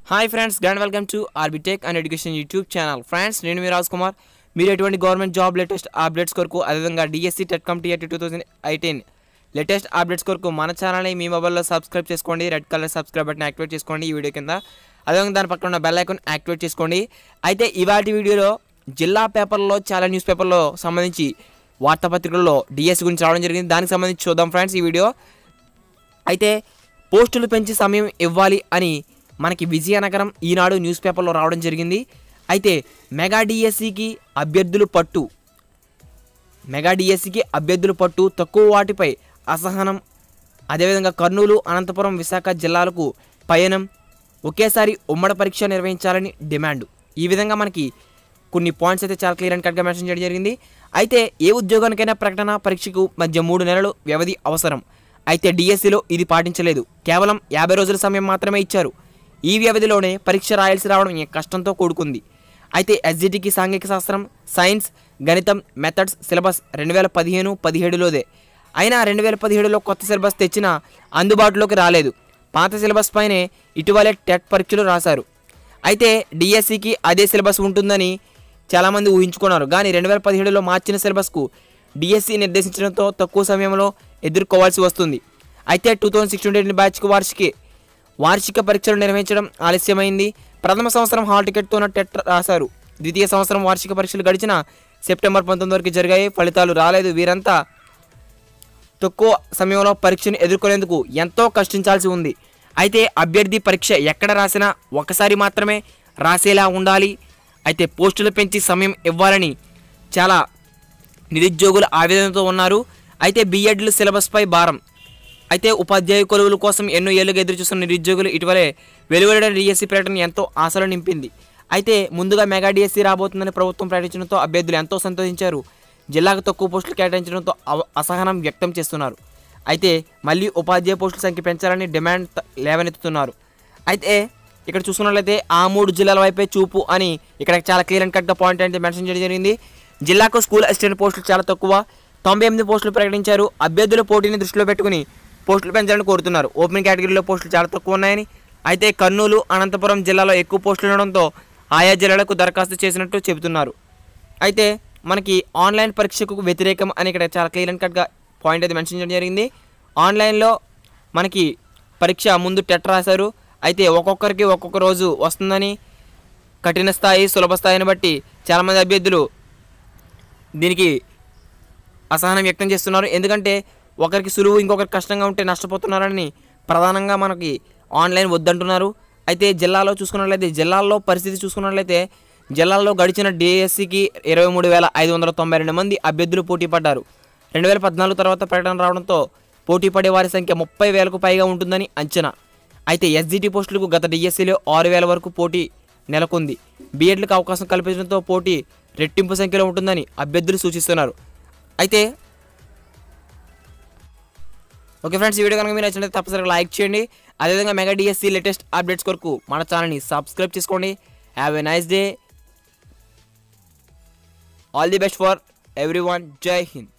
hi friends grand welcome to R B tech and education YouTube channel friends నేను మీ రాజ్ కుమార్ మీరు ఎటువంటి గవర్నమెంట్ జాబ్ లేటెస్ట్ అప్డేట్స్ కొరకు అదేవిధంగా D S C TET cum T R T two thousand eighteen latest updates కొరకు మన ఛానల్ని మీ మొబైల్లో సబ్స్క్రైబ్ చేసుకోండి red colour subscribe button activate చేసుకోండి ఈ వీడియో కింద అదేవిధంగా దాని పక్కన ఉన్న బెల్ ఐకాన్ యాక్టివేట్ చేసుకోండి అయితే ఇవాటి వీడియోలో జిల్లా పేపర్లో చాలా న్యూస్ పేపర్లో సంబంధించి వార్తాపత్రికల్లో డిఎస్సి గురించి రావడం జరిగింది దానికి సంబంధించి చూద్దాం ఫ్రెండ్స్ ఈ వీడియో అయితే పోస్టులు పెంచి సమయం ఇవ్వాలి అని మనకి విజయనగరం ఈనాడు న్యూస్ పేపర్లో రావడం జరిగింది అయితే మెగా డిఎస్సికి అభ్యర్థులు పట్టు మెగా డిఎస్సికి అభ్యర్థులు పట్టు తక్కువ వాటిపై అసహనం అదేవిధంగా కర్నూలు అనంతపురం విశాఖ జిల్లాలకు పయనం ఒకేసారి ఉమ్మడి పరీక్ష నిర్వహించాలని డిమాండ్ ఈ విధంగా మనకి కొన్ని పాయింట్స్ అయితే చాలా క్లియర్ అండ్ కట్గా మెన్షన్ చేయడం జరిగింది అయితే ఏ ఉద్యోగానికైనా ప్రకటన పరీక్షకు మధ్య మూడు నెలలు వ్యవధి అవసరం అయితే డిఎస్సిలో ఇది పాటించలేదు కేవలం యాభై రోజుల సమయం మాత్రమే ఇచ్చారు ఈ వ్యవధిలోనే పరీక్ష రాయాల్సి రావడం ఈ కష్టంతో కూడుకుంది అయితే ఎస్జిటికి సాంఘిక శాస్త్రం సైన్స్ గణితం మెథడ్స్ సిలబస్ రెండు వేల పదిహేను పదిహేడులోదే అయినా రెండు వేల పదిహేడులో కొత్త సిలబస్ తెచ్చినా అందుబాటులోకి రాలేదు పాత సిలబస్ పైనే ఇటీవలే టెట్ పరీక్షలు రాశారు అయితే డిఎస్సికి అదే సిలబస్ ఉంటుందని చాలామంది ఊహించుకున్నారు కానీ రెండు వేల పదిహేడులో మార్చిన సిలబస్కు డిఎస్సి నిర్దేశించడంతో తక్కువ సమయంలో ఎదుర్కోవాల్సి వస్తుంది అయితే టూ థౌజండ్ సిక్స్టీన్ బ్యాచ్కు వార్షిక వార్షిక పరీక్షలు నిర్వహించడం ఆలస్యమైంది ప్రథమ సంవత్సరం హాల్ టికెట్తో టెట్ రాశారు ద్వితీయ సంవత్సరం వార్షిక పరీక్షలు గడిచిన సెప్టెంబర్ పంతొమ్మిది వరకు జరిగాయి ఫలితాలు రాలేదు వీరంతా తక్కువ సమయంలో పరీక్షను ఎదుర్కొనేందుకు ఎంతో కష్టించాల్సి ఉంది అయితే అభ్యర్థి పరీక్ష ఎక్కడ రాసినా ఒకసారి మాత్రమే రాసేలా ఉండాలి అయితే పోస్టులు పెంచి సమయం ఇవ్వాలని చాలా నిరుద్యోగులు ఆవేదనతో ఉన్నారు అయితే బీఎడ్లు సిలబస్పై భారం అయితే ఉపాధ్యాయ కొలువుల కోసం ఎన్నో ఏళ్ళుగా ఎదురు చూస్తున్న నిరుద్యోగులు ఇటీవలే వెలువడిన డిఎస్సి ప్రకటన ఎంతో ఆశలు నింపింది అయితే ముందుగా మెగా డిఎస్సి రాబోతుందని ప్రభుత్వం ప్రకటించడంతో అభ్యర్థులు ఎంతో సంతోషించారు జిల్లాకు తక్కువ పోస్టులు కేటాయించడంతో అవ- అసహనం వ్యక్తం చేస్తున్నారు అయితే మళ్ళీ ఉపాధ్యాయ పోస్టుల సంఖ్య పెంచాలని డిమాండ్ త- లేవనెత్తుతున్నారు అయితే ఇక్కడ చూసుకున్నట్లయితే ఆ మూడు జిల్లాల వైపే చూపు అని ఇక్కడ చాలా క్లియర్ అండ్ కట్గా పాయింట్ అయితే మెన్షన్ చేయడం జరిగింది జిల్లాకు స్కూల్ అసిస్టెంట్ పోస్టులు చాలా తక్కువ తొంభై ఎనిమిది పోస్టులు ప్రకటించారు అభ్యర్థుల పోటీని దృష్టిలో పెట్టుకుని పోస్టులు పెంచాలని కోరుతున్నారు ఓపెన్ కేటగిరీలో పోస్టులు చాలా తక్కువ ఉన్నాయని అయితే కర్నూలు అనంతపురం జిల్లాలో ఎక్కువ పోస్టులు ఉండడంతో ఆయా జిల్లాలకు దరఖాస్తు చేసినట్టు చెబుతున్నారు అయితే మనకి ఆన్లైన్ పరీక్షకు వ్యతిరేకం అని ఇక్కడ చాలా క్లియర్ అండ్ కట్గా పాయింట్ అయితే మెన్షన్ చేయడం జరిగింది ఆన్లైన్లో మనకి పరీక్ష ముందు టెట్ రాశారు అయితే ఒక్కొక్కరికి ఒక్కొక్క రోజు వస్తుందని కఠిన స్థాయి సులభ స్థాయిని బట్టి చాలామంది అభ్యర్థులు దీనికి అసహనం వ్యక్తం చేస్తున్నారు ఎందుకంటే ఒకరికి సులువు ఇంకొకరికి కష్టంగా ఉంటే నష్టపోతున్నారని ప్రధానంగా మనకి ఆన్లైన్ వద్దంటున్నారు అయితే జిల్లాలో చూసుకున్నట్లయితే జిల్లాల్లో పరిస్థితి చూసుకున్నట్లయితే జిల్లాల్లో గడిచిన డిఎస్సికి ఇరవై మూడు వేల ఐదు వందల తొంభై రెండు మంది అభ్యర్థులు పోటీ పడ్డారు రెండు వేల పద్నాలుగు తర్వాత ప్రకటన రావడంతో పోటీ పడే వారి సంఖ్య ముప్పై వేలకు పైగా ఉంటుందని అంచనా అయితే ఎస్జిటి పోస్టులకు గత డిఎస్సిలో ఆరు వేల వరకు పోటీ నెలకొంది బీఎడ్లకు అవకాశం కల్పించడంతో పోటీ రెట్టింపు సంఖ్యలో ఉంటుందని అభ్యర్థులు సూచిస్తున్నారు అయితే ఓకే ఫ్రెండ్స్ ఈ వీడియో కనుక మీరు నచ్చినట్లయితే తప్పనిసరిగా లైక్ చేయండి అదేవిధంగా మెగా డిఎస్సి లేటెస్ట్ అప్డేట్స్ కొరకు మన ఛానల్ని సబ్స్క్రైబ్ చేసుకోండి have a nice day all the best for everyone Jai Hind